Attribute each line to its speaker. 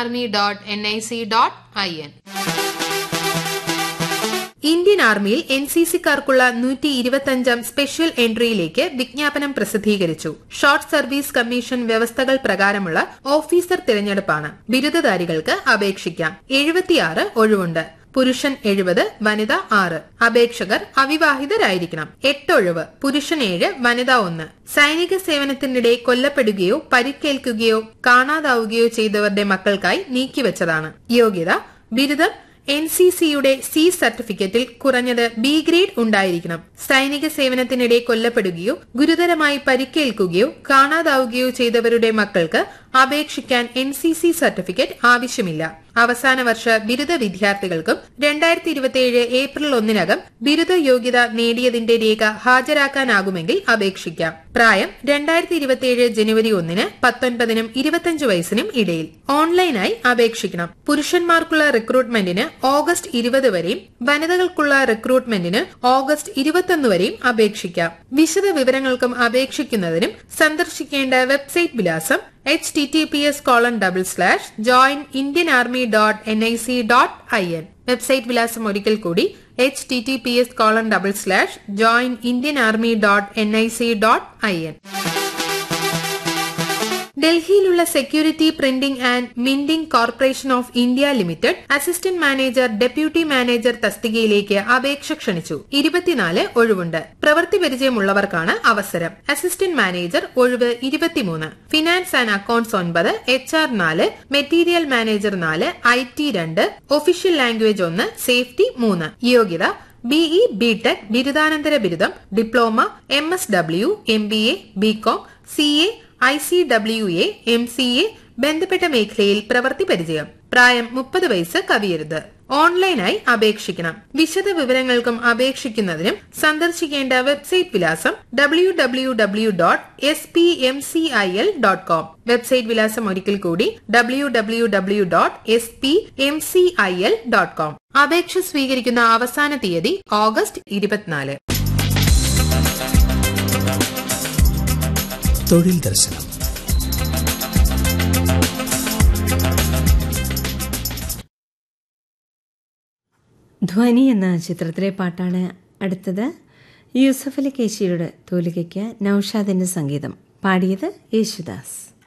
Speaker 1: army dot N I C dot I N
Speaker 2: Indian ആർമിയിൽ N C സിക്കാർക്കുള്ള നൂറ്റി ഇരുപത്തഞ്ചാം സ്പെഷ്യൽ എൻട്രിയിലേക്ക് വിജ്ഞാപനം പ്രസിദ്ധീകരിച്ചു ഷോർട്ട് സർവീസ് കമ്മീഷൻ വ്യവസ്ഥകൾ പ്രകാരമുള്ള ഓഫീസർ തിരഞ്ഞെടുപ്പാണ് ബിരുദധാരികൾക്ക് അപേക്ഷിക്കാം എഴുപത്തിയാറ് ഒഴിവുണ്ട് പുരുഷൻ എഴുപത് വനിത ആറ് അപേക്ഷകർ അവിവാഹിതരായിരിക്കണം എട്ട് ഒഴിവ് പുരുഷൻ ഏഴ് വനിത ഒന്ന് സൈനിക സേവനത്തിനിടെ കൊല്ലപ്പെടുകയോ പരിക്കേൽക്കുകയോ കാണാതാവുകയോ ചെയ്തവരുടെ മക്കൾക്കായി നീക്കിവച്ചതാണ് യോഗ്യത ബിരുദം എൻ സി സിയുടെ സി സർട്ടിഫിക്കറ്റിൽ കുറഞ്ഞത് ബി ഗ്രേഡ് ഉണ്ടായിരിക്കണം സൈനിക സേവനത്തിനിടെ കൊല്ലപ്പെടുകയോ ഗുരുതരമായി പരിക്കേൽക്കുകയോ കാണാതാവുകയോ ചെയ്തവരുടെ മക്കൾക്ക് അപേക്ഷിക്കാൻ എൻ സി സി സർട്ടിഫിക്കറ്റ് ആവശ്യമില്ല അവസാന വർഷ ബിരുദ വിദ്യാർത്ഥികൾക്കും രണ്ടായിരത്തി ഇരുപത്തിയേഴ് ഏപ്രിൽ ഒന്നിനകം ബിരുദ യോഗ്യത നേടിയതിന്റെ രേഖ ഹാജരാക്കാനാകുമെങ്കിൽ അപേക്ഷിക്കാം പ്രായം രണ്ടായിരത്തി ഇരുപത്തിയേഴ് ജനുവരി ഒന്നിന് പത്തൊൻപതിനും ഇരുപത്തിയഞ്ച് വയസ്സിനും ഇടയിൽ ഓൺലൈനായി അപേക്ഷിക്കണം പുരുഷന്മാർക്കുള്ള റിക്രൂട്ട്മെന്റിന് ഓഗസ്റ്റ് ഇരുപത് വരെയും വനിതകൾക്കുള്ള റിക്രൂട്ട്മെന്റിന് ഓഗസ്റ്റ് ഇരുപത്തൊന്ന് വരെയും അപേക്ഷിക്കാം വിശദ വിവരങ്ങൾക്കും അപേക്ഷിക്കുന്നതിനും സന്ദർശിക്കേണ്ട വെബ്സൈറ്റ് വിലാസം H T T P S colon double slash join Indian army dot N I C dot I N website വിലാസം ഒരിക്കൽ കൂടി H T T P S colon double slash join Indian army dot N I C dot I N ഡൽഹിയിലുള്ള security printing and minting corporation of India limited assistant manager deputy manager തസ്തികയിലേക്ക് അപേക്ഷ ക്ഷണിച്ചു ഇരുപത്തിനാല് ഒഴിവുണ്ട് പ്രവൃത്തി പരിചയമുള്ളവർക്കാണ് അവസരം അസിസ്റ്റന്റ് മാനേജർ ഒഴിവ് ഇരുപത്തിമൂന്ന് ഫിനാൻസ് ആൻഡ് അക്കൌണ്ട്സ് ഒൻപത് എച്ച് ആർ നാല് മെറ്റീരിയൽ മാനേജർ നാല് ഐ ടി രണ്ട് ഒഫീഷ്യൽ ലാംഗ്വേജ് ഒന്ന് സേഫ്റ്റി മൂന്ന് യോഗ്യത ബിഇ ബിടെക് ബിരുദാനന്തര ബിരുദം diploma M S W M B A BCom C A I C W A M C A ബന്ധപ്പെട്ട മേഖലയിൽ പ്രവൃത്തി പരിചയം പ്രായം മുപ്പത് വയസ്സ് കവിയരുത് ഓൺലൈനായി അപേക്ഷിക്കണം വിശദ വിവരങ്ങൾക്കും അപേക്ഷിക്കുന്നതിനും സന്ദർശിക്കേണ്ട വെബ്സൈറ്റ് വിലാസം W W W dot S P M C I L dot com website വിലാസം ഒരിക്കൽ കൂടി W W W dot S P M C I L dot com അപേക്ഷ സ്വീകരിക്കുന്ന അവസാന തീയതി ഓഗസ്റ്റ് ഇരുപത്തിനാല്
Speaker 3: തൊഴിൽ ദർശനം
Speaker 4: ധ്വനി എന്ന ചിത്രത്തിലെ പാട്ടാണ് അടുത്തത് യൂസഫ് അലി കേശിയുടെ തൂലികയ്ക്ക് നൌഷാദിന്റെ സംഗീതം പാടിയത് യേശുദാസ്